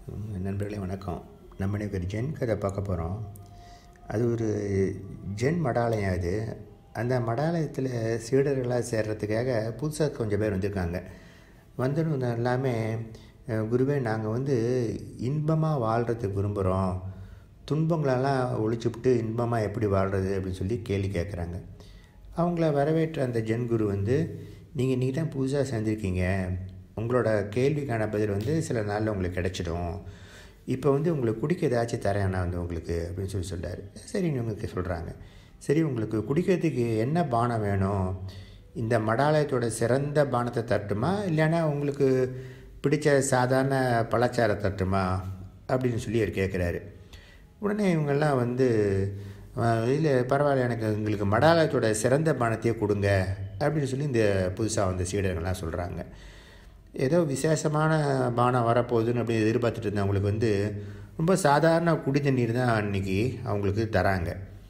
நண்பர்களே வணக்கம் நம்ம இன்னைக்கு ஒரு ஜென் கதை பார்க்க போகிறோம் அது ஒரு ஜென் மடாலயம் அது அந்த மடாலயத்தில் சீடர்களாக சேர்றதுக்காக புதுசாக கொஞ்சம் பேர் வந்திருக்காங்க வந்தவங்க எல்லாமே "அஹ், குருவே நாங்கள் வந்து இன்பமாக வாழ்கிறதுக்கு விரும்புகிறோம் துன்பங்களெல்லாம் ஒழிச்சுவிட்டு இன்பமாக எப்படி வாழ்கிறது அப்படின்னு சொல்லி கேள்வி கேட்குறாங்க அவங்கள வரவேற்ற அந்த ஜென் குரு வந்து நீங்கள் இன்றைக்கி தான் புதுசாக சேர்ந்துருக்கீங்க உங்களோட கேள்விக்கான பதில் வந்து சில நாளில் உங்களுக்கு கிடச்சிடும் இப்போ வந்து உங்களுக்கு குடிக்க ஏதாச்சும் தரேன் நான் வந்து உங்களுக்கு அப்படின்னு சொல்லி சொல்கிறாரு சரின்னு உங்களுக்கு சொல்கிறாங்க சரி உங்களுக்கு குடிக்கிறதுக்கு என்ன பானம் வேணும் இந்த மடாலயத்தோட சிறந்த பானத்தை தட்டுமா இல்லைன்னா உங்களுக்கு பிடிச்ச சாதாரண பழச்சாரை தட்டுமா அப்படின்னு சொல்லி அவர் கேட்குறாரு உடனே இவங்கெல்லாம் வந்து இல்லை பரவாயில்ல எனக்கு எங்களுக்கு மடாலயத்தோட சிறந்த பானத்தையே கொடுங்க அப்படின்னு சொல்லி இந்த புதுசாக வந்த சீடர்கள்லாம் சொல்கிறாங்க ஏதோ விசேஷமான பானம் வரப்போகுதுன்னு அப்படி எதிர்பார்த்துட்டு இருந்தவங்களுக்கு வந்து ரொம்ப சாதாரண குடி தண்ணீர் தான் அன்றைக்கி அவங்களுக்கு தராங்க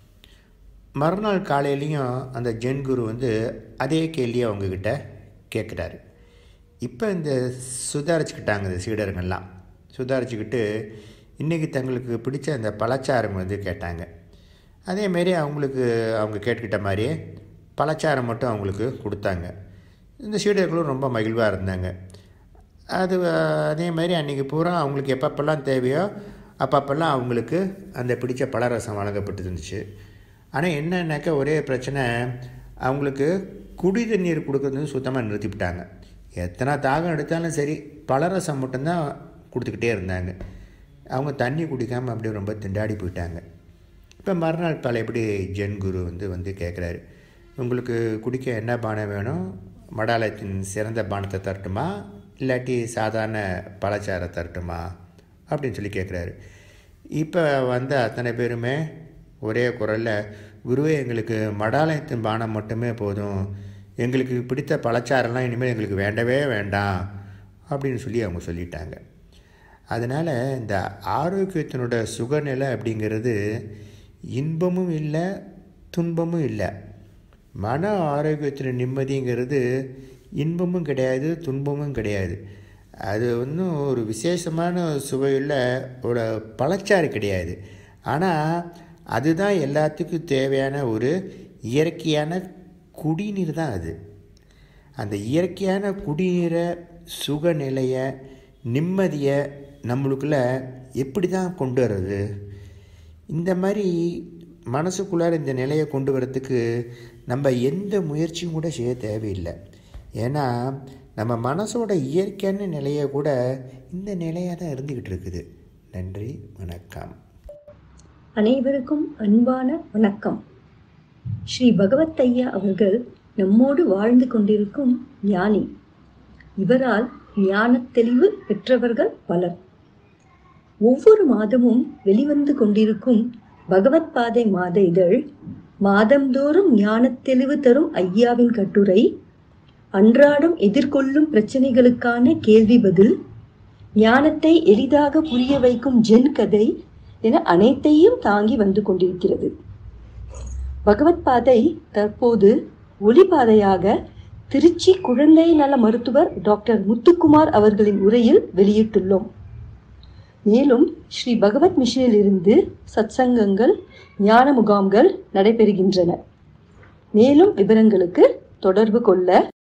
மறுநாள் காலையிலையும் அந்த ஜென் குரு வந்து அதே கேள்வியை அவங்கக்கிட்ட கேட்குறாரு இப்போ இந்த சுதாரிச்சுக்கிட்டாங்க இந்த சீடர்கள்லாம் சுதாரிச்சுக்கிட்டு இன்றைக்கி தங்களுக்கு பிடிச்ச அந்த பழச்சாரம் வந்து கேட்டாங்க அதேமாரி அவங்களுக்கு அவங்க கேட்டுக்கிட்ட மாதிரியே பழச்சாரம் மட்டும் அவங்களுக்கு கொடுத்தாங்க இந்த சீடர்களும் ரொம்ப மகிழ்வாக இருந்தாங்க அது அஹ், அதே மாதிரி அன்றைக்கி பூரா அவங்களுக்கு எப்பப்பெல்லாம் தேவையோ அப்பப்பெல்லாம் அவங்களுக்கு அந்த பிடிச்ச பழரசம் வழங்கப்பட்டு இருந்துச்சு ஆனால் என்னன்னாக்கா ஒரே பிரச்சனை அவங்களுக்கு குடி தண்ணீர் கொடுக்கறது வந்து சுத்தமாக நிறுத்திவிட்டாங்க எத்தனை தாகம் எடுத்தாலும் சரி பழரசம் மட்டும்தான் கொடுத்துக்கிட்டே இருந்தாங்க அவங்க தண்ணி குடிக்காமல் அப்படியே ரொம்ப திண்டாடி போயிட்டாங்க இப்போ மறுநாள் பழையபடி ஜென் குரு வந்து வந்து கேட்குறாரு உங்களுக்கு குடிக்க என்ன பானம் வேணும் மடாலயத்தின் சிறந்த பானத்தை தரட்டுமா இல்லாட்டி சாதாரண பழச்சாரை தரட்டுமா அப்படின்னு சொல்லி கேட்குறாரு இப்போ வந்த அத்தனை பேருமே ஒரே குரலில் குருவே எங்களுக்கு மடாலயத்தின் பானம் மட்டுமே போதும் எங்களுக்கு பிடித்த பழச்சாரெல்லாம் இனிமேல் எங்களுக்கு வேண்டவே வேண்டாம் அப்படின்னு சொல்லி அவங்க சொல்லிட்டாங்க அதனால் இந்த ஆரோக்கியத்தினோட சுகநிலை அப்படிங்கிறது இன்பமும் இல்லை துன்பமும் இல்லை மன ஆரோக்கியத்தின் நிம்மதிங்கிறது இன்பமும் கிடையாது துன்பமும் கிடையாது அது ஒன்றும் ஒரு விசேஷமான சுவையுள்ள ஒரு பழச்சாறு கிடையாது ஆனால் அதுதான் எல்லாத்துக்கும் தேவையான ஒரு இயற்கையான குடிநீர் தான் அது அந்த இயற்கையான குடிநீரை சுகநிலையை நிம்மதியை நம்மளுக்குள்ள எப்படி தான் கொண்டு வர்றது இந்த மாதிரி மனசுக்குள்ளார இந்த நிலையை கொண்டு வரத்துக்கு நம்ம எந்த முயற்சியும் கூட செய்ய தேவையில்லை ஏன்னா நம்ம மனசோட இயற்கையான நிலையை கூட இந்த நிலையாக தான் இருந்துக்கிட்டு இருக்குது நன்றி வணக்கம் அனைவருக்கும் அன்பான வணக்கம் ஸ்ரீ பகவத் ஐயா அவர்கள் நம்மோடு வாழ்ந்து கொண்டிருக்கும் ஞானி இவரால் ஞானத் தெளிவு பெற்றவர்கள் பலர் ஒவ்வொரு மாதமும் வெளிவந்து கொண்டிருக்கும் பகவத் பாதை மாத இதழ் மாதந்தோறும் ஞானத் தெளிவு தரும் ஐயாவின் கட்டுரை அன்றாடம் எதிர்கொள்ளும் பிரச்சனைகளுக்கான கேள்வி பதில் ஞானத்தை எளிதாக புரிய வைக்கும் ஜென் கதை என அனைத்தையும் தாங்கி வந்து கொண்டிருக்கிறது பகவத் பாதை தற்போது ஒளிபாதையாக திருச்சி குழந்தை நல மருத்துவர் டாக்டர் முத்துக்குமார் அவர்களின் உரையில் வெளியிட்டுள்ளோம் மேலும் ஸ்ரீ பகவத் மிஷனில் இருந்து சத்சங்கங்கள் ஞான முகாம்கள் நடைபெறுகின்றன மேலும் விவரங்களுக்கு தொடர்பு கொள்ள